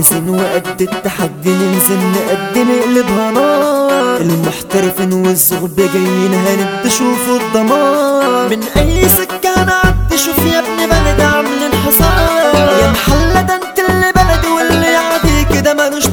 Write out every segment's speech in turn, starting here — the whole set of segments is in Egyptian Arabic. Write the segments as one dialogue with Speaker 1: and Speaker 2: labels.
Speaker 1: جاهزين وقد التحدي ننزل نقد نقلبها نار المحترفين والزغب جايين هند شوفوا الدمار من اي سكة نعدي شوف يا ابن بلد عاملين حصار يا محلة ده انت اللي بلدي واللي يعدي كده ملوش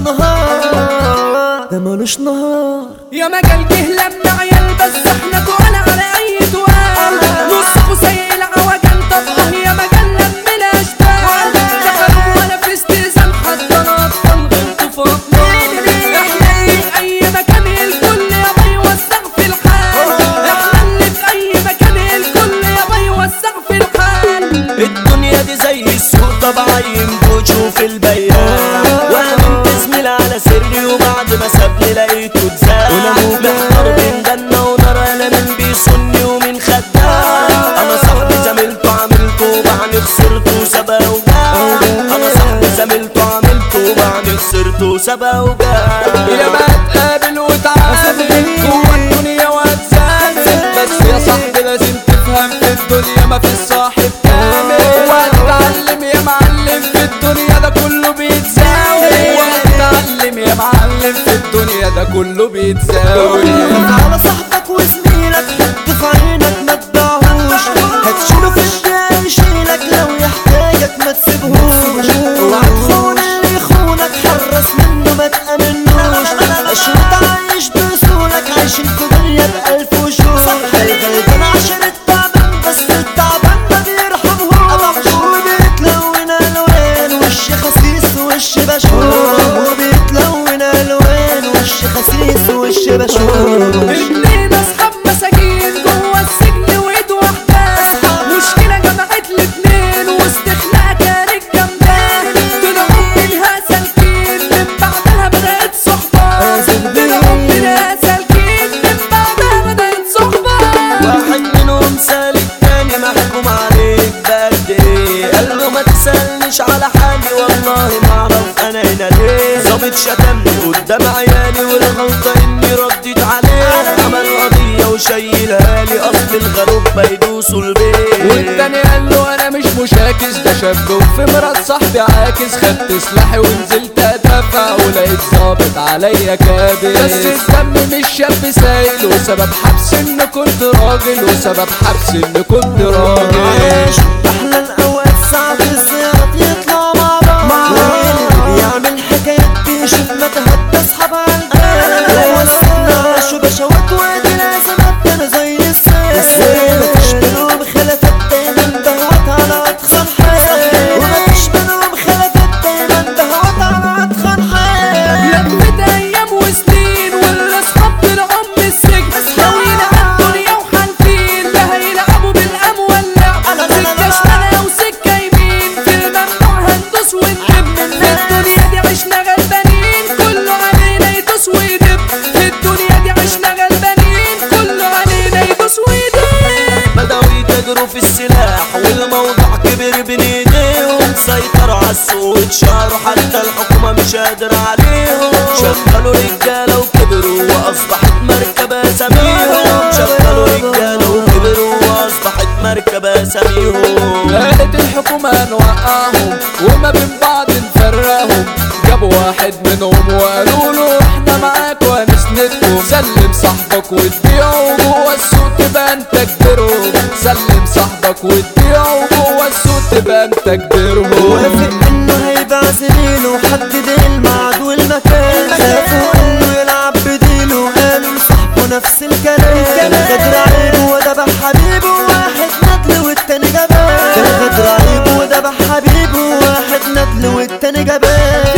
Speaker 1: نهار ده ملوش نهار
Speaker 2: يا مجال جه لما عيال بس احنا تقال على اي دوال نص سيل عوجان طبقه يا مجال لم الاشبال دخلوا وانا في استئذان حتى انا اطفال غلطوا في اطفال احنا اللي في اي مكان الكل يا باي وسع في الحال احنا اللي في اي مكان الكل يا باي وسع في الحال
Speaker 3: الدنيا دي زي السوق طبعين بشوف البيان وامنت زميل على سري وبعد ما سابني لقيته اتزاد محتار بين جنة ونار انا مين بيصني ومين خدام انا صاحبي زميلته عملته وبعني خسرته سبا وجاه انا صاحبي زميلته عملته وبعني خسرته سبا وجاه
Speaker 2: يا ما تقابل وتعامل جوه الدنيا وهتسامل بس يا صاحبي لازم تفهم في الدنيا ما في الصاحب كامل وهتتعلم يا معلم في الدنيا ده كله بيتساوي وهتتعلم يا معلم في الدنيا ده كله بيتساوي
Speaker 1: على صاحبك وزميلك حط في عينك ما تبيعهوش هتشيله في الدنيا يشيلك لو يحتاجك ما تسيبهوش اوعى تخون اللي يخونك حرص منه ما تأمنوش عشان عايش بأصولك عايشين في دنيا بألف وشوش الغلبان عشان التعبان بس التعبان ما بيرحمهوش وبيتلون ألوان وش خسيس وش بشوش وبيتلون ألوان وش خسيس وش بشوش
Speaker 2: اتنين اصحاب مساجين جوه السجن وايد واحدة مشكلة جمعت الاتنين وسط خناقة الجنبين طلعوا منها سالكين من بعدها بدأت صحبة طلعوا منها سالكين من بعدها بدأت صحبة
Speaker 3: واحد منهم سال التاني محكوم عليك بقد ايه قال له ما تسألنيش على حالي والله ما اعرف انا هنا ليه ظابط شتمني قدام عيالي والغلطة اني رديت عليه عمل قضية وشيلها لي اصل الغروب بيدوسوا البيت
Speaker 2: والتاني قال له انا مش مشاكس ده شاب وفي مرات صاحبي عاكس خدت سلاحي ونزلت ادافع ولقيت ظابط عليا كابس بس الدم مش شاب سايل وسبب حبس ان كنت راجل وسبب حبس ان كنت راجل
Speaker 1: احلى الاوقات ساعة الزيارات يطلع مع بعض واللي بيعمل حكايات بيشوف متى اصحاب عالجال وسطنا عاشوا بشوات وادي الازمات انا زي السيل مفيش بينهم خلافات دايما دهوات على اتخن حال ومفيش بينهم خلافات دايما دهوات على اتخن حال
Speaker 2: لمت ايام وسنين والاصحاب طلعوا من السجن ناويين على الدنيا وحالفين لا هيلعبوا بالام واللعب سكه شمال وسكه يمين في الممنوع هندوس وندب في الدنيا دي عشنا غلبانين كله علينا يدوس ويدب في الدنيا دي عشنا غلبانين كله علينا يدوس ويدب
Speaker 3: بدأوا يتاجروا في السلاح والموضوع كبر بين ايديهم سيطروا على السوق واتشهروا حتى الحكومة مش قادرة عليهم شغلوا رجالة وكبروا وأصبحت مركبة أساميهم شغلوا رجالة وكبروا وأصبحت مركبة أساميهم
Speaker 2: قالت الحكومة نوقعهم وما بين بعض نفرقهم جابوا واحد منهم وقالوا له احنا معاك وهنسندكم سلم صاحبك وتبيعه جوه السوق تبقى انت كبيرهم سلم صاحبك وتبيعه جوه السوق تبقى انت كبيرهم
Speaker 1: وافق انه هيبيع زميله وحدد الميعاد والمكان خافوا انه يلعب بديله قالوا لصاحبه نفس الكلام كان غدر عيبه وذبح حبيبه واحد ندل والتاني جبان كان غدر عيبه وذبح حبيبه واحد ندل والتاني جبان